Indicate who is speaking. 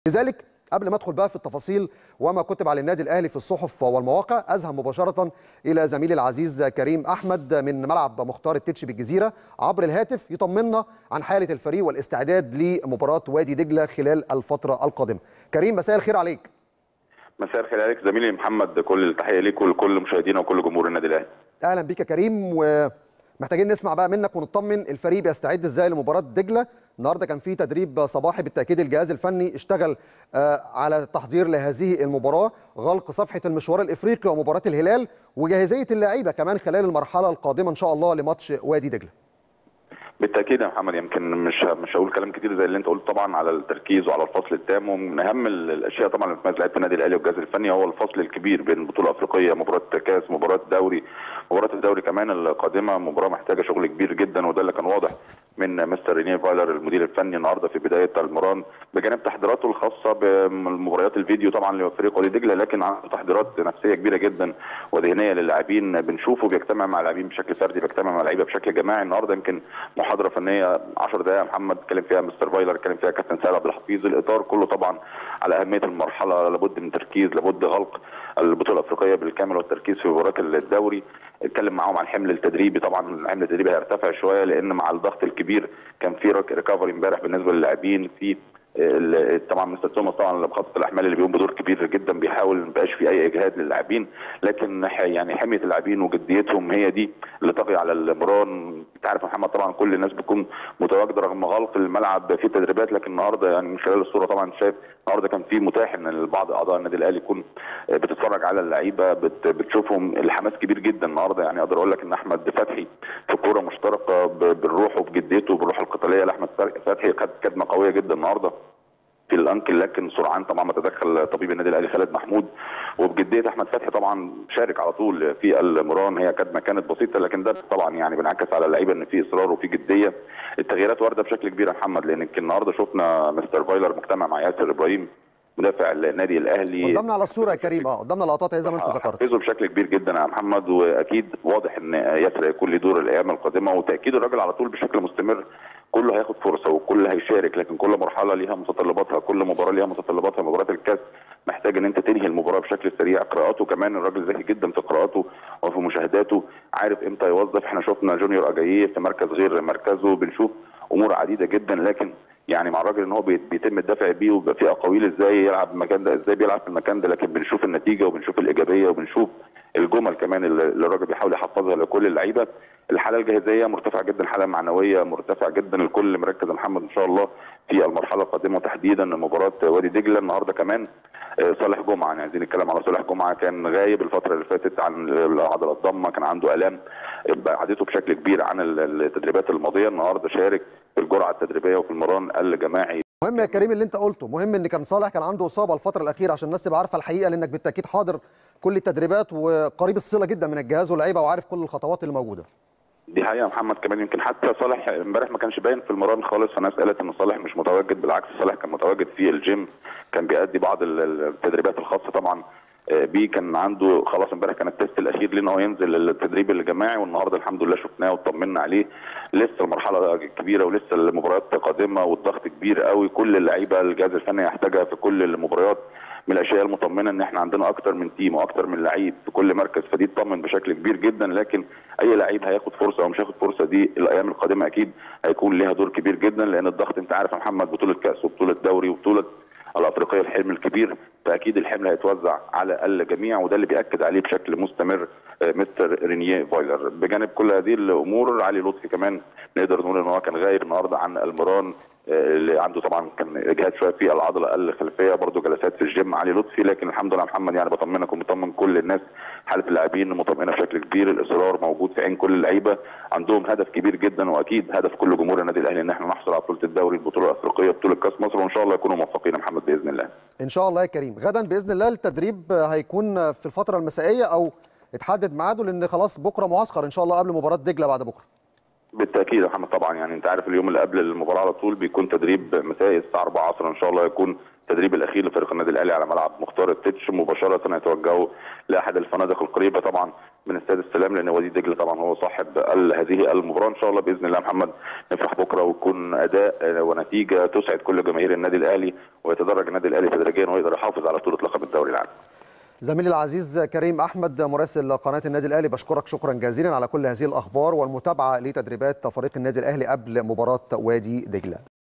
Speaker 1: لذلك قبل ما ادخل بقى في التفاصيل وما كتب على النادي الاهلي في الصحف والمواقع اذهب مباشره الى زميلي العزيز كريم احمد من ملعب مختار التتش بالجزيره عبر الهاتف يطمنا عن حاله الفريق والاستعداد لمباراه وادي دجله خلال الفتره القادمه. كريم مساء الخير عليك.
Speaker 2: مساء الخير عليك زميلي محمد كل التحيه ليك ولكل مشاهدينا وكل جمهور النادي الاهلي.
Speaker 1: اهلا بيك يا كريم ومحتاجين نسمع بقى منك ونطمن الفريق بيستعد ازاي لمباراه دجله النهارده كان في تدريب صباحي بالتاكيد الجهاز الفني اشتغل على التحضير لهذه المباراه غلق صفحه المشوار الافريقي ومباراه الهلال وجاهزيه اللعيبه كمان خلال المرحله القادمه ان شاء الله لماتش وادي دجله
Speaker 2: بالتاكيد يا محمد يمكن مش مش هقول كلام كتير زي اللي انت قلت طبعا على التركيز وعلى الفصل التام ومن اهم الاشياء طبعا اللي بتميز لعيبه النادي الاهلي والجهاز الفني هو الفصل الكبير بين بطوله افريقيه مباراه كاس مباراه دوري مباراه الدوري كمان القادمه مباراه محتاجه شغل كبير جدا وده اللي كان واضح من مستر رينيه فايلر المدير الفني النهارده في بدايه المران بجانب تحضيراته الخاصه بمباريات الفيديو طبعا لفريق وادي دجله لكن عنده تحضيرات نفسيه كبيره جدا وذهنيه للاعبين بنشوفه بيجتمع مع لاعبين بشكل فردي بيجتمع مع لعيبه بشكل جماعي النهارده يمكن محاضره فنيه 10 دقائق محمد اتكلم فيها مستر فايلر اتكلم فيها كابتن سعد عبد الحفيظ الاطار كله طبعا على اهميه المرحله لابد من تركيز لابد غلق البطوله الافريقيه بالكامل والتركيز في مباراه الدوري اتكلم معاهم عن الحمل التدريبي طبعا الحمل التدريبي هيرتفع شويه لان مع الضغط الكبير كان في ريكفري امبارح بالنسبه للاعبين في طبعا مستر توماس طبعا بخطه الاحمال اللي بيقوم بدور كبير جدا بيحاول ما يبقاش في اي اجهاد للاعبين لكن يعني حميه اللاعبين وجديتهم هي دي اللي طغي على المران انت عارف محمد طبعا كل الناس بتكون متواجده رغم غلق الملعب في تدريبات لكن النهارده يعني من خلال الصوره طبعا شايف النهارده كان في متاح ان بعض اعضاء النادي الاهلي يكون بتتفرج على اللعيبه بت بتشوفهم الحماس كبير جدا النهارده يعني اقدر اقول لك ان احمد فتحي في كوره مشتركه بالروح وبجديته بالروح القتاليه لاحمد فتحي خد كدمه قويه جدا النهارده في الانكل لكن سرعان طبعا ما تدخل طبيب النادي الاهلي خالد محمود وبجديه احمد فتحي طبعا شارك على طول في المران هي كدمه كانت بسيطه لكن ده طبعا يعني بينعكس على اللعيبه ان في اصرار وفي جديه التغييرات وارده بشكل كبير يا محمد لان النهارده شفنا مستر فايلر مجتمع مع ياسر ابراهيم مدافع النادي الاهلي
Speaker 1: قدامنا على الصوره يا كريم اه قدامنا لقطات زي ما انت ذكرت
Speaker 2: حفزه بشكل كبير جدا يا محمد واكيد واضح ان ياسر هيكون له دور الايام القادمه وتاكيد الراجل على طول بشكل مستمر كله هياخد فرصه وكل هيشارك لكن كل مرحله ليها متطلباتها كل مباراه ليها متطلباتها مباراه الكاس محتاج ان انت تنهي المباراه بشكل سريع قراءاته كمان الراجل ذكي جدا في قراءاته وفي مشاهداته عارف امتى يوظف احنا شفنا جونيور اجاييه في مركز غير مركزه بنشوف امور عديده جدا لكن يعني مع الراجل ان هو بيتم الدفع بيه وبيبقى في اقاويل ازاي يلعب في المكان ده ازاي بيلعب في المكان ده لكن بنشوف النتيجه وبنشوف الايجابيه وبنشوف الجمل كمان اللي الراجل بيحاول يحفظها لكل اللعيبه الحاله الجاهزيه مرتفعه جدا الحاله المعنويه مرتفعه جدا الكل مركز يا محمد ان شاء الله في المرحله القادمه تحديدا مباراه وادي دجله النهارده كمان صالح جمعه يعني عايزين نتكلم على صالح جمعه كان غايب الفتره اللي فاتت عن العضله الضمه كان عنده الام بعدته بشكل كبير عن التدريبات الماضيه النهارده شارك في الجرعه التدريبيه وفي المران الجماعي
Speaker 1: مهم يا كريم اللي انت قلته مهم ان كان صالح كان عنده اصابه الفتره الاخيره عشان الناس تبقى عارفه الحقيقه لانك بالتاكيد حاضر كل التدريبات وقريب الصله جدا من الجهاز واللعيبه وعارف كل الخطوات اللي موجوده
Speaker 2: دي حقيقه محمد كمان يمكن حتى صالح امبارح ما كانش باين في المران خالص فالناس قالت ان صالح مش متواجد بالعكس صالح كان متواجد في الجيم كان بيأدي بعض التدريبات الخاصه طبعا بيه كان عنده خلاص امبارح كان التست الاخير ليه ان هو ينزل التدريب الجماعي والنهارده الحمد لله شفناه وطمنا عليه لسه المرحله كبيره ولسه المباريات قادمه والضغط كبير قوي كل اللعيبه الجهاز الفني يحتاجها في كل المباريات من الاشياء المطمنه ان احنا عندنا اكتر من تيم واكتر من لعيب في كل مركز فدي تطمن بشكل كبير جدا لكن اي لعيب هياخد فرصه او مش هياخد فرصه دي الايام القادمه اكيد هيكون ليها دور كبير جدا لان الضغط انت عارف يا محمد بطوله كاس وبطوله دوري وبطوله الافريقيه الحلم الكبير فاكيد الحمل هيتوزع على الجميع وده اللي بياكد عليه بشكل مستمر مستر رينيه فايلر بجانب كل هذه الامور علي لطفي كمان نقدر نقول ان هو كان غايب النهارده عن المران اللي عنده طبعا كان اجهاد شويه في العضله الخلفيه برضه جلسات في الجيم علي لطفي لكن الحمد لله محمد يعني بطمنك وبطمن كل الناس حاله اللاعبين مطمئنه بشكل كبير الاصرار موجود في عين كل اللعيبه عندهم هدف كبير جدا واكيد هدف كل جمهور النادي الاهلي ان احنا نحصل على بطوله الدوري البطوله الافريقيه بطوله كاس مصر وان شاء الله يكونوا موفقين يا محمد باذن الله
Speaker 1: ان شاء الله يا كريم غدا باذن الله التدريب هيكون في الفتره المسائيه او اتحدد ميعاده لان خلاص بكره معسكر ان شاء الله قبل مباراه دجله بعد بكره
Speaker 2: بالتاكيد يا محمد طبعا يعني انت عارف اليوم اللي قبل المباراه على طول بيكون تدريب مسائي الساعه 4 عصرا ان شاء الله يكون التدريب الاخير لفريق النادي الاهلي على ملعب مختار التتش مباشره يتوجهوا لاحد الفنادق القريبه طبعا من استاد السلام لان وادي دجله طبعا هو صاحب هذه المباراه ان شاء الله باذن الله محمد نفرح بكره ويكون اداء ونتيجه تسعد كل جماهير النادي الاهلي ويتدرج النادي الاهلي تدريجيا ويقدر يحافظ على بطوله لقب الدوري العام.
Speaker 1: زميلي العزيز كريم احمد مراسل قناه النادي الاهلي بشكرك شكرا جزيلا على كل هذه الاخبار والمتابعه لتدريبات فريق النادي الاهلي قبل مباراه وادي دجله